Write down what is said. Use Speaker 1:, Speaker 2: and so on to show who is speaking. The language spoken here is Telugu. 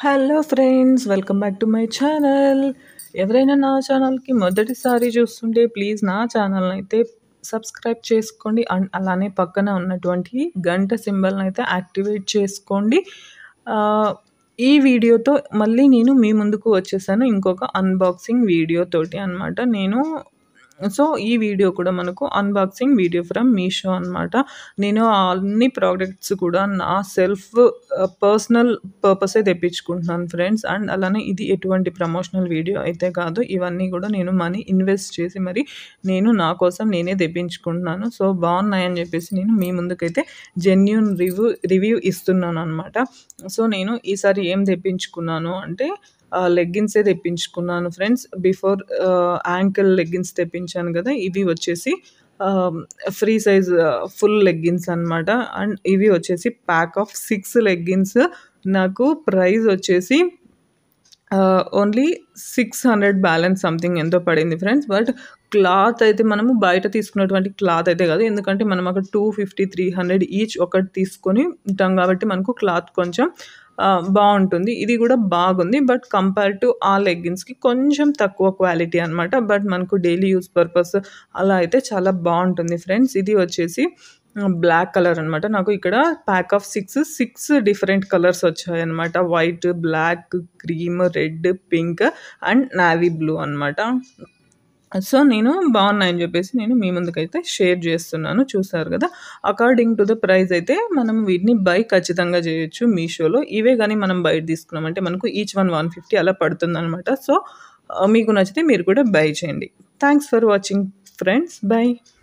Speaker 1: hello friends welcome back to my channel ఎవరైనా నా ఛానల్కి మొదటిసారి చూస్తుంటే ప్లీజ్ నా ఛానల్ని అయితే సబ్స్క్రైబ్ చేసుకోండి అండ్ అలానే పక్కన ఉన్నటువంటి గంట సింబల్ని అయితే యాక్టివేట్ చేసుకోండి ఆ, ఈ వీడియోతో మళ్ళీ నేను మీ ముందుకు వచ్చేసాను ఇంకొక అన్బాక్సింగ్ వీడియో తోటి అనమాట నేను సో ఈ వీడియో కూడా మనకు అన్బాక్సింగ్ వీడియో ఫ్రమ్ మీషో అనమాట నేను అన్ని ప్రోడక్ట్స్ కూడా నా సెల్ఫ్ పర్సనల్ పర్పసే తెప్పించుకుంటున్నాను ఫ్రెండ్స్ అండ్ అలానే ఇది ఎటువంటి ప్రమోషనల్ వీడియో అయితే కాదు ఇవన్నీ కూడా నేను మనీ ఇన్వెస్ట్ చేసి మరి నేను నా కోసం నేనే తెప్పించుకుంటున్నాను సో బాగున్నాయని చెప్పేసి నేను మీ ముందుకైతే జెన్యున్ రివ్యూ రివ్యూ ఇస్తున్నాను అనమాట సో నేను ఈసారి ఏం తెప్పించుకున్నాను అంటే లెగ్గిన్సే తెప్పించుకున్నాను ఫ్రెండ్స్ బిఫోర్ యాంకిల్ లెగ్గిన్స్ తెప్పించాను కదా ఇవి వచ్చేసి ఫ్రీ సైజ్ ఫుల్ లెగ్గిన్స్ అనమాట అండ్ ఇవి వచ్చేసి ప్యాక్ ఆఫ్ సిక్స్ లెగ్గిన్స్ నాకు ప్రైస్ వచ్చేసి only six hundred balance something ఎంతో పడింది ఫ్రెండ్స్ బట్ క్లాత్ అయితే మనము బయట తీసుకున్నటువంటి క్లాత్ అయితే కాదు ఎందుకంటే మనం అక్కడ two fifty three hundred each ఒకటి తీసుకొని ఉంటాం కాబట్టి మనకు క్లాత్ కొంచెం ఆ, బాగుంటుంది ఇది కూడా బాగుంది బట్ కంపేర్ టు ఆ లెగ్గిన్స్కి కొంచెం తక్కువ క్వాలిటీ అనమాట బట్ మనకు డైలీ యూస్ పర్పస్ అలా అయితే చాలా బాగుంటుంది ఫ్రెండ్స్ ఇది వచ్చేసి బ్లాక్ కలర్ అనమాట నాకు ఇక్కడ pack of six six different colours వచ్చాయి అనమాట white black cream red pink and navy blue అనమాట సో నేను బాగున్నాయని చెప్పేసి నేను మీ ముందుకైతే షేర్ చేస్తున్నాను చూసారు కదా అకార్డింగ్ టు ద ప్రైస్ అయితే మనం వీటిని బై ఖచ్చితంగా చేయొచ్చు మీషోలో ఇవే కానీ మనం బయట తీసుకున్నామంటే మనకు ఈచ్ వన్ వన్ ఫిఫ్టీ అలా పడుతుంది అనమాట సో మీకు నచ్చితే మీరు కూడా బై చేయండి thanks for watching friends by